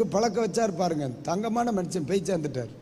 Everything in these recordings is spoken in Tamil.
பிரசங்கத்துக்கு பழக்க வச்சார் பாருங்க தங்கமான மனுஷன் போய் சேர்ந்துட்டார்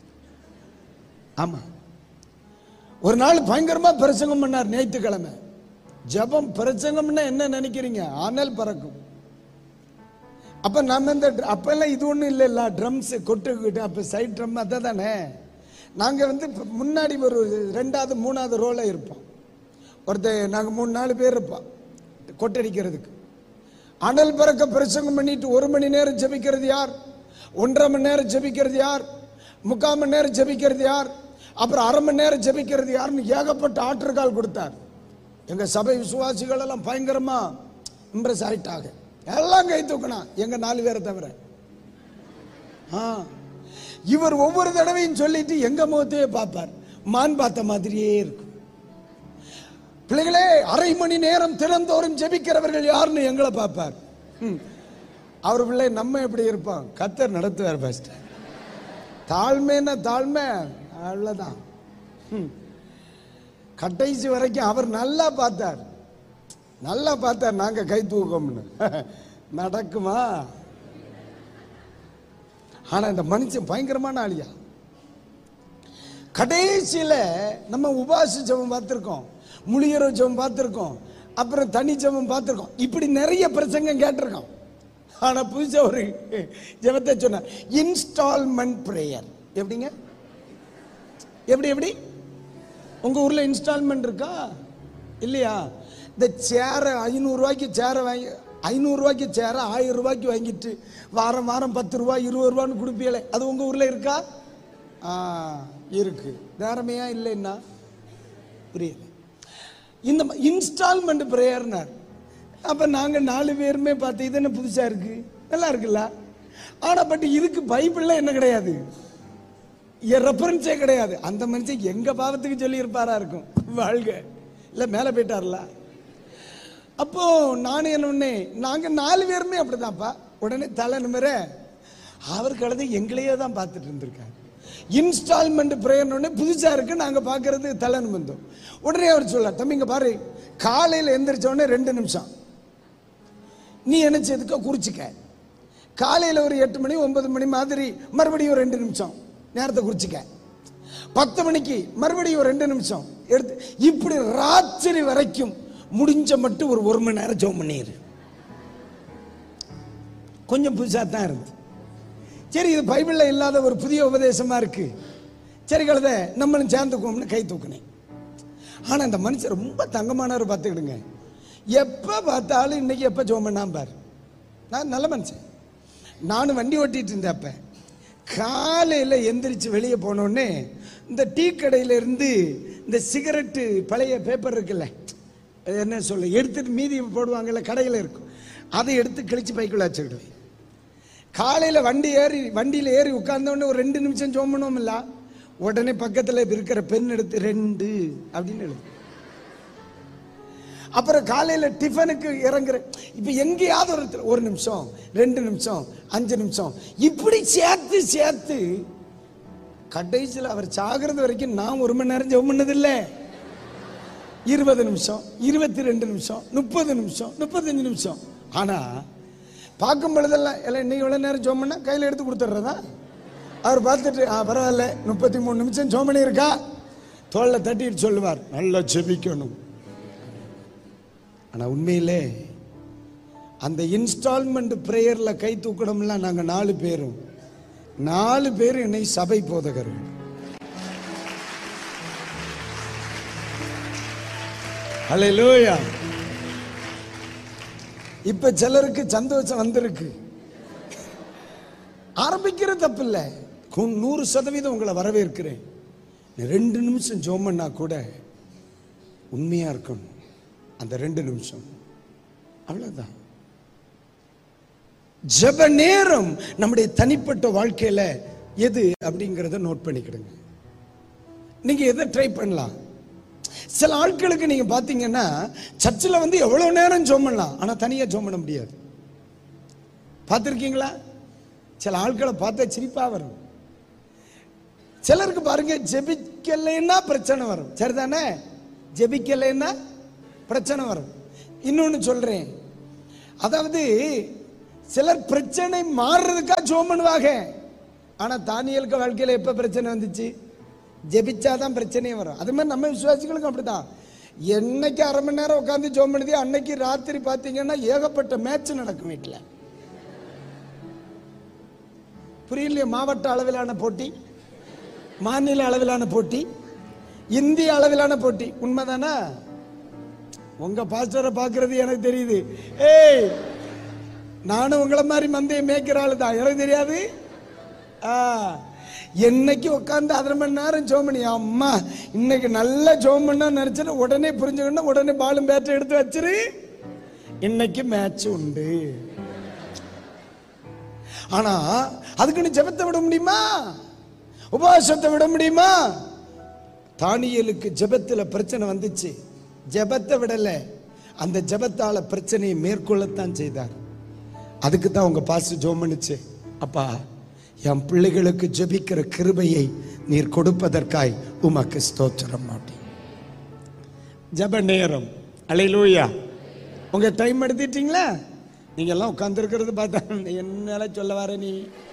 ஆமா ஒரு நாள் பயங்கரமா பிரசங்கம் பண்ணார் ஞாயிற்றுக்கிழமை ஜெபம் பிரசங்கம்னா என்ன நினைக்கிறீங்க ஆனல் பறக்கும் அப்ப நம்ம இந்த அப்ப எல்லாம் இது ஒண்ணும் இல்லைல்ல ட்ரம்ஸ் கொட்டுக்கிட்டு அப்ப சைட் ட்ரம் அதை தானே நாங்க வந்து இப்ப முன்னாடி ஒரு ரெண்டாவது மூணாவது ரோல இருப்போம் ஒருத்தர் நாங்க மூணு நாலு பேர் இருப்போம் கொட்டடிக்கிறதுக்கு அனல் பறக்க பிரசங்கம் பண்ணிட்டு ஒரு மணி நேரம் ஜெபிக்கிறது யார் ஒன்றரை மணி நேரம் ஜெபிக்கிறது யார் முக்கால் மணி நேரம் ஜெபிக்கிறது யார் அப்புறம் அரை மணி நேரம் ஜெபிக்கிறது யாருன்னு ஏகப்பட்ட ஆற்றுக்கால் கொடுத்தார் எங்க சபை விசுவாசிகள் எல்லாம் பயங்கரமா இம்ப்ரெஸ் ஆயிட்டாங்க எல்லாம் கை தூக்கினா எங்க நாலு பேரை தவிர ஆ. இவர் ஒவ்வொரு தடவையும் சொல்லிட்டு எங்க முகத்தையே பார்ப்பார் மான் பார்த்த மாதிரியே இருக்கும் பிள்ளைகளே அரை மணி நேரம் தினந்தோறும் ஜெபிக்கிறவர்கள் யாருன்னு எங்களை பார்ப்பார் ம். அவர் பிள்ளை நம்ம எப்படி இருப்போம் கத்தர் நடத்துவார் ஃபர்ஸ்ட் தாழ்மைன்னா தாழ்மை அவ்வளவுதான் ம். கடைசி வரைக்கும் அவர் நல்லா பார்த்தார் நல்லா பார்த்தார் நாங்க கை தூக்கம்னு நடக்குமா ஆனா இந்த மனுஷன் பயங்கரமான ஆளியா கடைசியில நம்ம உபாச ஜெபம் பார்த்திருக்கோம் முழியரோ ஜெபம் பார்த்திருக்கோம் அப்புறம் தனி ஜெபம் பார்த்திருக்கோம் இப்படி நிறைய பிரசங்கம் கேட்டிருக்கோம் ஆனா புதுசா ஒரு ஜெபத்தை சொன்ன இன்ஸ்டால்மெண்ட் பிரேயர் எப்படிங்க எப்படி எப்படி உங்க ஊர்ல இன்ஸ்டால்மெண்ட் இருக்கா இல்லையா இந்த சேரை ஐநூறு ரூபாய்க்கு சேரை வாங்கி ஐநூறு ரூபாய்க்கு சேரை ஆயிரம் ரூபாய்க்கு வாங்கிட்டு வாரம் வாரம் பத்து ரூபாய் இருபது ரூபான்னு கொடுப்பீங்களே அது உங்க ஊர்ல இருக்கா ஆ இருக்கு நேரமையா இல்லைன்னா புரியல இந்த இன்ஸ்டால்மெண்ட் பிரேயர்னார் அப்ப நாங்க நாலு பேருமே பார்த்து இது என்ன புதுசா இருக்கு நல்லா இருக்குல்ல ஆனா பட் இதுக்கு பைபிள்ல என்ன கிடையாது ரெஃபரன்ஸே கிடையாது அந்த மனுஷன் எங்க பாவத்துக்கு சொல்லி இருப்பாரா இருக்கும் வாழ்க இல்ல மேல போயிட்டார்ல அப்போ நானும் என்ன உடனே நாங்க நாலு பேருமே அப்படிதான்ப்பா உடனே தலை நிமிர அவர் கழுதை எங்களையே தான் பார்த்துட்டு இருந்திருக்காரு இன்ஸ்டால்மெண்ட் பிரேயர் உடனே புதுசா இருக்கு நாங்க பார்க்கறது தலை நிமிந்தோம் உடனே அவர் சொல்ல தம்பி இங்க பாரு காலையில எந்திரிச்ச உடனே ரெண்டு நிமிஷம் நீ என்ன செய்துக்க குறிச்சிக்க காலையில ஒரு எட்டு மணி ஒன்பது மணி மாதிரி மறுபடியும் ஒரு ரெண்டு நிமிஷம் நேரத்தை குறிச்சிக்க பத்து மணிக்கு மறுபடியும் ஒரு ரெண்டு நிமிஷம் எடுத்து இப்படி ராத்திரி வரைக்கும் முடிஞ்ச மட்டும் ஒரு ஒரு மணி நேரம் ஜெபம் பண்ணிடு கொஞ்சம் புதுசா தான் இருந்து சரி இது பைபிள்ல இல்லாத ஒரு புதிய உபதேசமா இருக்கு சரி கழுத நம்மளும் சேர்ந்துக்குவோம்னு கை தூக்குனேன் ஆனா இந்த மனுஷன் ரொம்ப தங்கமானவர் பார்த்துக்கிடுங்க எப்ப பார்த்தாலும் இன்னைக்கு எப்ப ஜோம் பண்ணாம பாரு நான் நல்ல மனுஷன் நானும் வண்டி ஓட்டிட்டு இருந்தேன் அப்ப காலையில எந்திரிச்சு வெளியே போனோடனே இந்த டீ கடையில இருந்து இந்த சிகரெட்டு பழைய பேப்பர் இருக்குல்ல அது என்ன சொல்ல எடுத்துட்டு மீதி போடுவாங்கல்ல கடையில் இருக்கும் அதை எடுத்து கிழிச்சு பைக்குள்ள வச்சுக்கிடுவேன் காலையில வண்டி ஏறி வண்டியில ஏறி உட்கார்ந்த உடனே ஒரு ரெண்டு நிமிஷம் ஜோம் பண்ணுவோம்ல உடனே பக்கத்துல இருக்கிற பெண் எடுத்து ரெண்டு அப்படின்னு எழுது அப்புறம் காலையில டிஃபனுக்கு இறங்குற இப்ப எங்கேயாவது ஒரு இடத்துல ஒரு நிமிஷம் ரெண்டு நிமிஷம் அஞ்சு நிமிஷம் இப்படி சேர்த்து சேர்த்து கடைசியில் அவர் சாகிறது வரைக்கும் நான் ஒரு மணி நேரம் ஜெபம் பண்ணதில்லை இருபது நிமிஷம் இருபத்தி ரெண்டு நிமிஷம் முப்பது நிமிஷம் முப்பத்தஞ்சு நிமிஷம் ஆனா பார்க்கும் பொழுதெல்லாம் எல்லாம் இன்னைக்கு எவ்வளவு நேரம் ஜோம் பண்ணா கையில எடுத்து கொடுத்துட்றதா அவர் பார்த்துட்டு ஆ பரவாயில்ல முப்பத்தி மூணு நிமிஷம் ஜோம் பண்ணி இருக்கா தோல்ல தட்டிட்டு சொல்லுவார் நல்லா ஜெபிக்கணும் ஆனா உண்மையிலே அந்த இன்ஸ்டால்மெண்ட் பிரேயர்ல கை தூக்கணும்லாம் நாங்க நாலு பேரும் நாலு பேரும் என்னை சபை போதகர்கள் ஹalleluya இப்ப சிலருக்கு சந்தோஷம் வந்திருக்கு ஆரம்பிக்கிற தப்பு இல்லை நூறு சதவீதம் உங்களை வரவேற்கிறேன் நீ ரெண்டு நிமிஷம் ஜோம் பண்ணா கூட உண்மையா இருக்கணும் அந்த ரெண்டு நிமிஷம் அவ்வளவுதான் ஜெப நேரம் நம்முடைய தனிப்பட்ட வாழ்க்கையில எது அப்படிங்கறத நோட் பண்ணிக்கிடுங்க நீங்க எதை ட்ரை பண்ணலாம் சில ஆட்களுக்கு நீங்க பாத்தீங்கன்னா சர்ச்சில் வந்து எவ்வளவு நேரம் ஜோம் பண்ணலாம் ஆனா தனியா ஜோம் பண்ண முடியாது பார்த்துருக்கீங்களா சில ஆட்களை பார்த்தா சிரிப்பா வரும் சிலருக்கு பாருங்க ஜெபிக்கலைன்னா பிரச்சனை வரும் சரிதானே ஜெபிக்கலைன்னா பிரச்சனை வரும் இன்னொன்னு சொல்றேன் அதாவது சிலர் பிரச்சனை மாறுறதுக்கா ஜோம் பண்ணுவாங்க ஆனா தானியலுக்கு வாழ்க்கையில எப்ப பிரச்சனை வந்துச்சு ஜெபிச்சாதான் பிரச்சனையே வரும் அது மாதிரி நம்ம விசுவாசிகளுக்கும் அப்படிதான் என்னைக்கு அரை மணி நேரம் உட்காந்து ஜோம் பண்ணுது அன்னைக்கு ராத்திரி பார்த்தீங்கன்னா ஏகப்பட்ட மேட்ச் நடக்கும் வீட்டில் புரியலையே மாவட்ட அளவிலான போட்டி மாநில அளவிலான போட்டி இந்திய அளவிலான போட்டி உண்மைதானா உங்க பாஸ்டரை பார்க்கிறது எனக்கு தெரியுது ஏய் நானும் உங்களை மாதிரி மந்தையை மேய்க்கிற ஆளு தான் எனக்கு தெரியாது ஆ, என்னைக்கு உட்காந்து அரை மணி நேரம் ஜோம் பண்ணி அம்மா இன்னைக்கு நல்ல ஜோம் பண்ண நினைச்சேன்னு உடனே புரிஞ்சுக்கணும் உடனே பாலும் பேட்டை எடுத்து வச்சிரு இன்னைக்கு மேட்ச் உண்டு ஆனா அதுக்குன்னு ஜெபத்தை விட முடியுமா உபவாசத்தை விட முடியுமா தானியலுக்கு ஜெபத்துல பிரச்சனை வந்துச்சு ஜெபத்தை விடல அந்த ஜெபத்தால பிரச்சனையை மேற்கொள்ளத்தான் செய்தார் அதுக்கு தான் உங்க பாசு ஜோம் பண்ணுச்சு அப்பா என் பிள்ளைகளுக்கு ஜெபிக்கிற கிருபையை நீர் கொடுப்பதற்காய் உமக்கு ஸ்தோத்திரம் மாட்டேன் ஜெப நேரம் அலையிலூயா உங்க டைம் எடுத்துட்டீங்களா நீங்க எல்லாம் உட்கார்ந்து இருக்கிறது பார்த்தா என்னால சொல்ல வர நீ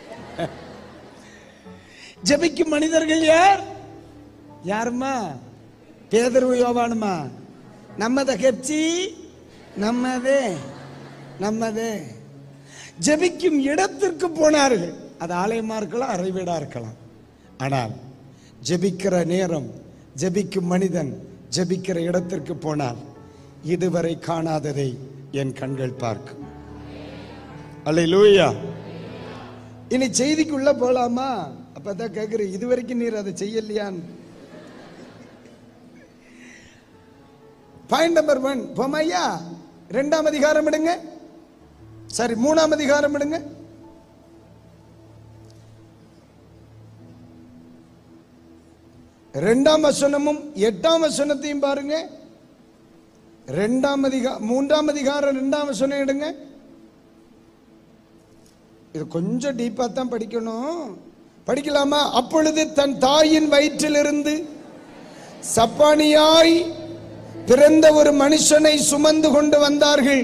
ஜெபிக்கும் மனிதர்கள் யார் யாருமா பேதர்வு யோவானுமா நம்மத கட்சி நம்மதே நம்மதே ஜெபிக்கும் இடத்திற்கு போனார்கள் அது ஆலயமா இருக்கலாம் அறை வீடா இருக்கலாம் ஆனால் ஜெபிக்கிற நேரம் ஜெபிக்கும் மனிதன் ஜெபிக்கிற இடத்திற்கு போனால் இதுவரை காணாததை என் கண்கள் பார்க்கும் அல்லேலூயா இனி செய்திக்குள்ள போலாமா அப்பதான் கேக்குறேன் இதுவரைக்கும் நீர் அதை செய்யலையான்னு பாயிண்ட் நம்பர் ஒன் போமையா ரெண்டாம் அதிகாரம் எடுங்க சரி மூணாம் அதிகாரம் எடுங்க ரெண்டாம் வசனமும் எட்டாம் வசனத்தையும் பாருங்க ரெண்டாம் அதிகா மூன்றாம் அதிகாரம் ரெண்டாம் வசனம் எடுங்க இது கொஞ்சம் டீப்பா தான் படிக்கணும் படிக்கலாமா அப்பொழுது தன் தாயின் வயிற்றிலிருந்து சப்பானியாய் பிறந்த ஒரு மனுஷனை சுமந்து கொண்டு வந்தார்கள்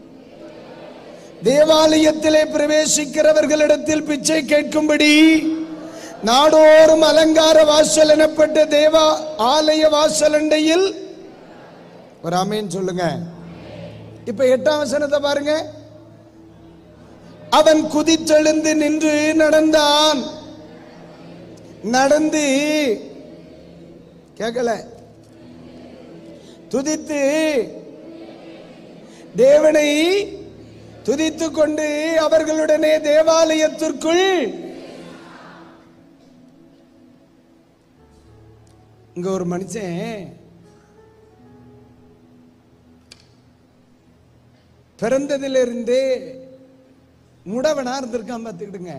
தேவாலயத்திலே பிரவேசிக்கிறவர்களிடத்தில் பிச்சை கேட்கும்படி நாடோறும் அலங்கார வாசல் எனப்பட்ட தேவா ஆலய வாசலண்டையில் ஒரு ஆமேன் சொல்லுங்க இப்ப எட்டாம் வசனத்தை பாருங்க அவன் குதித்தெழுந்து நின்று நடந்தான் நடந்து கேட்கல துதித்து தேவனை துதித்துக் கொண்டு அவர்களுடனே தேவாலயத்திற்குள் இங்க ஒரு மனுஷன் பிறந்ததிலிருந்தே முடவனா இருந்திருக்கான் பார்த்துக்கிடுங்க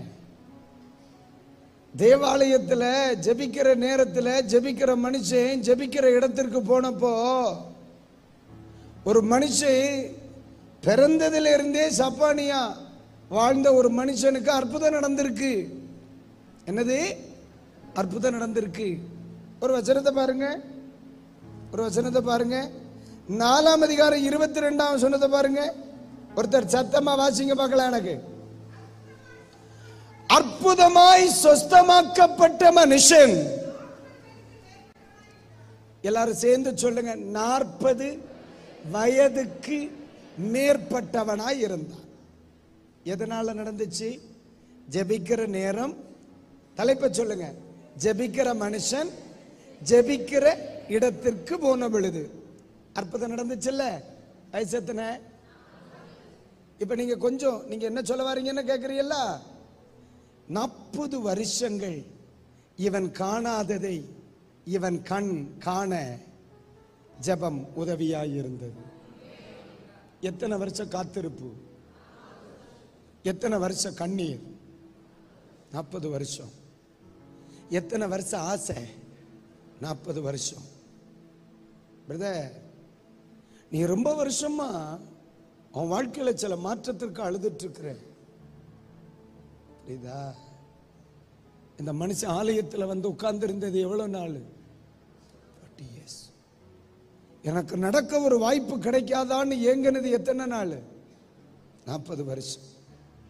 தேவாலயத்துல ஜெபிக்கிற நேரத்துல ஜெபிக்கிற மனுஷன் ஜெபிக்கிற இடத்திற்கு போனப்போ ஒரு மனுஷன் பிறந்ததிலிருந்தே சப்பானியா வாழ்ந்த ஒரு மனுஷனுக்கு அற்புதம் நடந்திருக்கு என்னது அற்புதம் நடந்திருக்கு ஒரு வசனத்தை பாருங்க ஒரு வசனத்தை பாருங்க நாலாம் அதிகாரம் இருபத்தி ரெண்டாம் வசனத்தை பாருங்க ஒருத்தர் சத்தமா வாசிங்க பார்க்கலாம் எனக்கு அற்புதமாய் சொஸ்தமாக்கப்பட்ட மனுஷன் எல்லாரும் சேர்ந்து சொல்லுங்க நாற்பது வயதுக்கு மேற்பட்டவனாய் இருந்தான் எதனால நடந்துச்சு ஜெபிக்கிற நேரம் தலைப்பை சொல்லுங்க ஜெபிக்கிற மனுஷன் ஜெபிக்கிற இடத்திற்கு போன பொழுது அற்புதம் நடந்துச்சுல்ல வயசு எத்தனை இப்ப நீங்க கொஞ்சம் நீங்க என்ன சொல்ல வாரீங்கன்னு கேக்குறீல்ல நாற்பது வருஷங்கள் இவன் காணாததை இவன் கண் காண ஜெபம் உதவியாய் இருந்தது எத்தனை வருஷம் காத்திருப்பு எத்தனை வருஷம் கண்ணீர் நாற்பது வருஷம் எத்தனை வருஷம் ஆசை நாற்பது வருஷம் பிரதர் நீ ரொம்ப வருஷமா உன் வாழ்க்கையில சில மாற்றத்திற்கு அழுதுட்டு இருக்கிற புரியுதா இந்த மனுஷன் ஆலயத்துல வந்து உட்கார்ந்து இருந்தது எவ்வளவு நாள் 40 years. எனக்கு நடக்க ஒரு வாய்ப்பு கிடைக்காதான்னு ஏங்கினது எத்தனை நாள் நாற்பது வருஷம்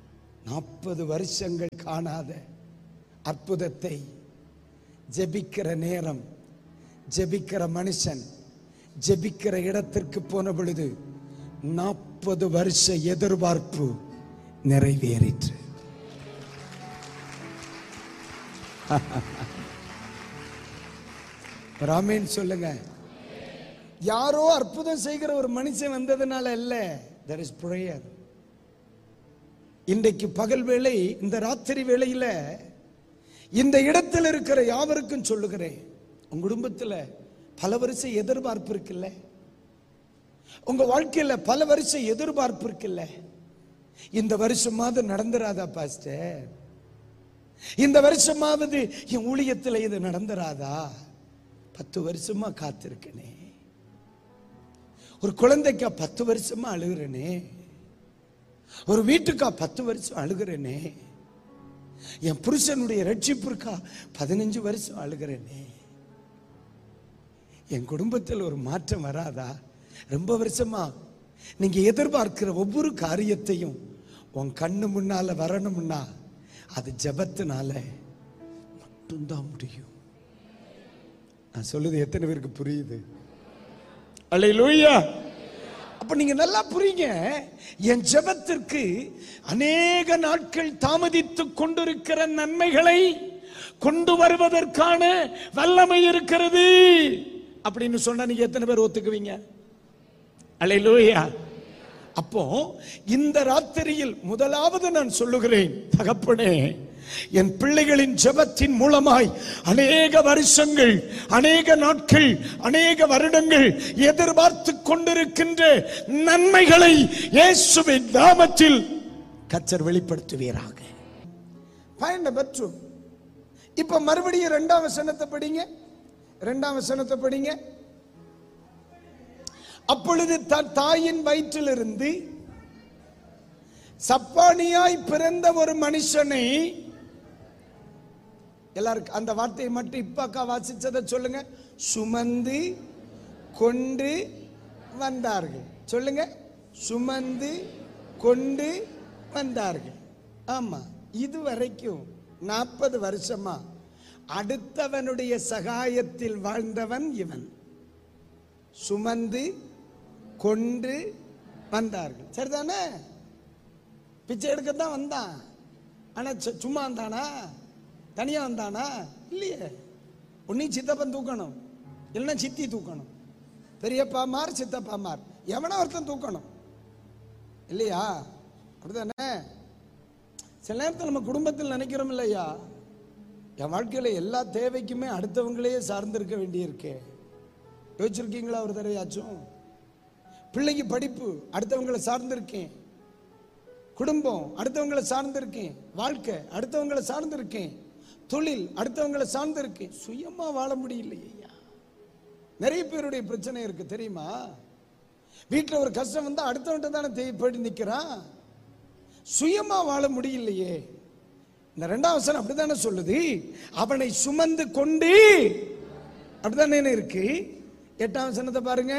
நாற்பது வருஷங்கள் காணாத அற்புதத்தை ஜெபிக்கிற நேரம் ஜெபிக்கிற மனுஷன் ஜெபிக்கிற இடத்திற்கு போன பொழுது நாற்பது வருஷ எதிர்பார்ப்பு நிறைவேறிற்று ராமேன் சொல்லுங்க யாரோ அற்புதம் செய்கிற ஒரு மனுஷன் வந்ததுனால இல்ல there is prayer இன்றைக்கு பகல் வேளை இந்த ராத்திரி வேளையில இந்த இடத்தில் இருக்கிற யாவருக்கும் சொல்லுகிறேன் உங்க குடும்பத்துல பல வருஷம் எதிர்பார்ப்பு இருக்குல்ல உங்க வாழ்க்கையில பல வருஷம் எதிர்பார்ப்பு இருக்குல்ல இந்த வருஷமாவது நடந்துராதா பாஸ்டர் இந்த வருஷமாவது என் ஊழியத்தில் இது நடந்துராதா பத்து வருஷமா காத்திருக்கனே ஒரு குழந்தைக்கா பத்து வருஷமா அழுகிறனே ஒரு வீட்டுக்கா பத்து வருஷம் அழுகிறனே என் புருஷனுடைய ரட்சிப்பிற்கா பதினஞ்சு வருஷம் அழுகிறனே என் குடும்பத்தில் ஒரு மாற்றம் வராதா ரொம்ப வருஷமா நீங்க எதிர்பார்க்கிற ஒவ்வொரு காரியத்தையும் உன் கண்ணு முன்னால வரணும்னா அது ஜெபத்தினால மட்டும்தான் முடியும் நான் சொல்லுது எத்தனை பேருக்கு புரியுது அல்லேலூயா அப்ப நீங்க நல்லா புரியுங்க என் ஜெபத்திற்கு அநேக நாட்கள் தாமதித்துக் கொண்டிருக்கிற நன்மைகளை கொண்டு வருவதற்கான வல்லமை இருக்கிறது அப்படின்னு சொன்னா நீங்க எத்தனை பேர் ஒத்துக்குவீங்க அல்லேலூயா அப்போ இந்த ராத்திரியில் முதலாவது நான் சொல்லுகிறேன் தகப்பனே என் பிள்ளைகளின் ஜெபத்தின் மூலமாய் அநேக வருஷங்கள் அநேக நாட்கள் அநேக வருடங்கள் எதிர்பார்த்து கொண்டிருக்கின்ற நன்மைகளை இயேசுவின் நாமத்தில் கச்சர் வெளிப்படுத்துவீராக பயண பெற்றும் இப்ப மறுபடியும் இரண்டாம் வசனத்தை படிங்க இரண்டாம் வசனத்தை படிங்க அப்பொழுது தன் தாயின் வயிற்றிலிருந்து சப்பானியாய் பிறந்த ஒரு மனுஷனை எல்லாருக்கும் அந்த வார்த்தையை மட்டும் இப்ப அக்கா வாசிச்சதை சொல்லுங்க சுமந்து கொண்டு வந்தார்கள் சொல்லுங்க சுமந்து கொண்டு வந்தார்கள் ஆமா இது வரைக்கும் நாற்பது வருஷமா அடுத்தவனுடைய சகாயத்தில் வாழ்ந்தவன் இவன் சுமந்து கொண்டு வந்தார்கள் சரிதானே பிச்சை எடுக்க தான் வந்தான் ஆனா சு- சும்மா வந்தானா தனியா வந்தானா இல்லையே ஒன்னையும் சித்தப்பன் தூக்கணும் இல்லைன்னா சித்தி தூக்கணும் பெரியப்பாமார் சித்தப்பாமார் எவனா ஒருத்தன் தூக்கணும் இல்லையா அப்படிதானே சில நேரத்தில் நம்ம குடும்பத்தில் நினைக்கிறோம் இல்லையா என் வாழ்க்கையில எல்லா தேவைக்குமே அடுத்தவங்களையே சார்ந்திருக்க வேண்டியிருக்கே யோசிச்சிருக்கீங்களா ஒரு தடவையாச்சும் பிள்ளைக்கு படிப்பு அடுத்தவங்களை சார்ந்திருக்கேன் குடும்பம் அடுத்தவங்களை சார்ந்திருக்கேன் வாழ்க்கை அடுத்தவங்களை சார்ந்திருக்கேன் தொழில் அடுத்தவங்களை சார்ந்திருக்கேன் சுயமா வாழ முடியலையா நிறைய பேருடைய பிரச்சனை இருக்கு தெரியுமா வீட்டில் ஒரு கஷ்டம் வந்தா அடுத்தவன்ட்ட தானே தேய் போயிட்டு நிக்கிறான் சுயமா வாழ முடியலையே இந்த ரெண்டாம் வசனம் அப்படித்தானே சொல்லுது அவனை சுமந்து கொண்டு அப்படித்தானே இருக்கு எட்டாம் வசனத்தை பாருங்க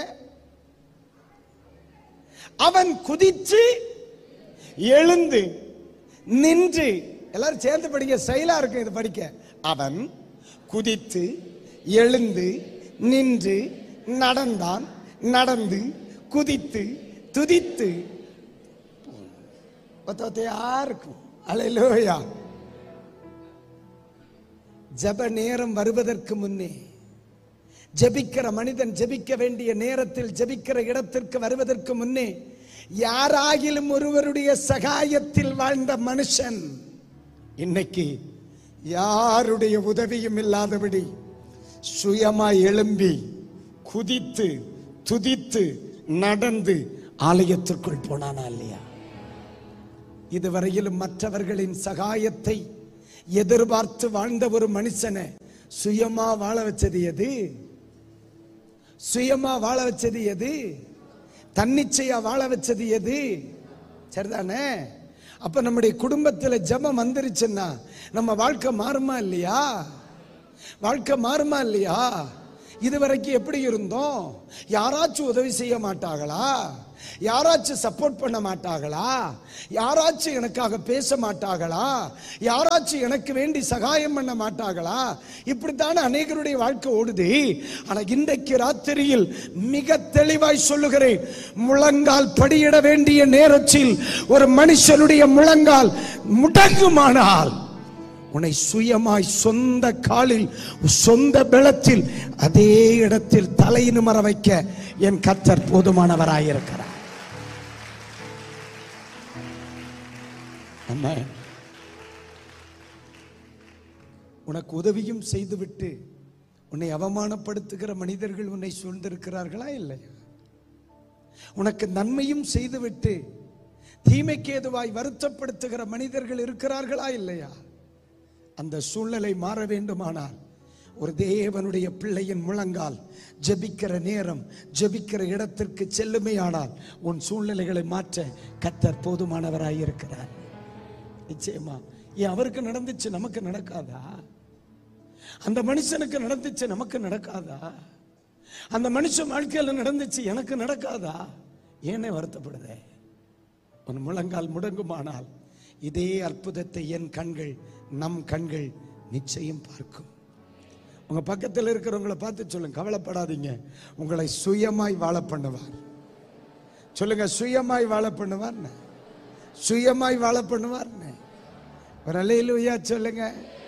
அவன் குதிச்சு எழுந்து நின்று எல்லாரும் சேர்ந்து படிக்க செயலா இருக்கும் இது படிக்க அவன் குதித்து எழுந்து நின்று நடந்தான் நடந்து குதித்து துதித்து ஒத்த ஒத்தையா இருக்கும் அலையிலோயா ஜப நேரம் வருவதற்கு முன்னே ஜெபிக்கிற மனிதன் ஜெபிக்க வேண்டிய நேரத்தில் ஜெபிக்கிற இடத்திற்கு வருவதற்கு முன்னே யாராகிலும் ஒருவருடைய சகாயத்தில் வாழ்ந்த மனுஷன் இன்னைக்கு யாருடைய உதவியும் இல்லாதபடி சுயமாய் எழும்பி குதித்து துதித்து நடந்து ஆலயத்திற்குள் போனானா இல்லையா இதுவரையிலும் மற்றவர்களின் சகாயத்தை எதிர்பார்த்து வாழ்ந்த ஒரு மனுஷனை சுயமா வாழ வச்சது எது சுயமா வாழ வச்சது எது தன்னிச்சையா வாழ வச்சது எது சரிதானே அப்ப நம்முடைய குடும்பத்துல ஜெபம் வந்துருச்சுன்னா நம்ம வாழ்க்கை மாறுமா இல்லையா வாழ்க்கை மாறுமா இல்லையா இதுவரைக்கும் எப்படி இருந்தோம் யாராச்சும் உதவி செய்ய மாட்டாங்களா யாராச்சும் சப்போர்ட் பண்ண மாட்டாங்களா யாராச்சும் எனக்காக பேச மாட்டாங்களா யாராச்சும் எனக்கு வேண்டி சகாயம் பண்ண மாட்டாங்களா இப்படித்தானே அநேகருடைய வாழ்க்கை ஓடுது ஆனா இன்றைக்கு ராத்திரியில் மிக தெளிவாய் சொல்லுகிறேன் முழங்கால் படியிட வேண்டிய நேரத்தில் ஒரு மனுஷனுடைய முழங்கால் முடங்குமானால் உன்னை சுயமாய் சொந்த காலில் சொந்த பலத்தில் அதே இடத்தில் தலை நிமர வைக்க என் கத்தர் போதுமானவராயிருக்கிறார் ஆமென். உனக்கு உதவியும் செய்துவிட்டு உன்னை அவமானப்படுத்துகிற மனிதர்கள் உன்னை சூழ்ந்திருக்கிறார்களா இல்லையா உனக்கு நன்மையும் செய்துவிட்டு தீமைக்கு ஏதுவாய் வருத்தப்படுத்துகிற மனிதர்கள் இருக்கிறார்களா இல்லையா அந்த சூழ்நிலை மாற வேண்டுமானால் ஒரு தேவனுடைய பிள்ளையின் முழங்கால் ஜெபிக்கிற நேரம் ஜெபிக்கிற இடத்திற்கு செல்லுமையானால் உன் சூழ்நிலைகளை மாற்ற கத்தர் போதுமானவராய் இருக்கிறார் நிச்சயமா ஏன் அவருக்கு நடந்துச்சு நமக்கு நடக்காதா அந்த மனுஷனுக்கு நடந்துச்சு நமக்கு நடக்காதா அந்த மனுஷன் வாழ்க்கையில நடந்துச்சு எனக்கு நடக்காதா ஏனே வருத்தப்படுதே உன் முழங்கால் முடங்குமானால் இதே அற்புதத்தை என் கண்கள் நம் கண்கள் நிச்சயம் பார்க்கும் உங்க பக்கத்தில் இருக்கிறவங்கள பார்த்து சொல்லுங்க கவலைப்படாதீங்க உங்களை சுயமாய் வாழ பண்ணுவார் சொல்லுங்க சுயமாய் வாழ பண்ணுவார் சுயமாய் வாழ பண்ணுவார் ஒரு அலையிலுயா சொல்லுங்க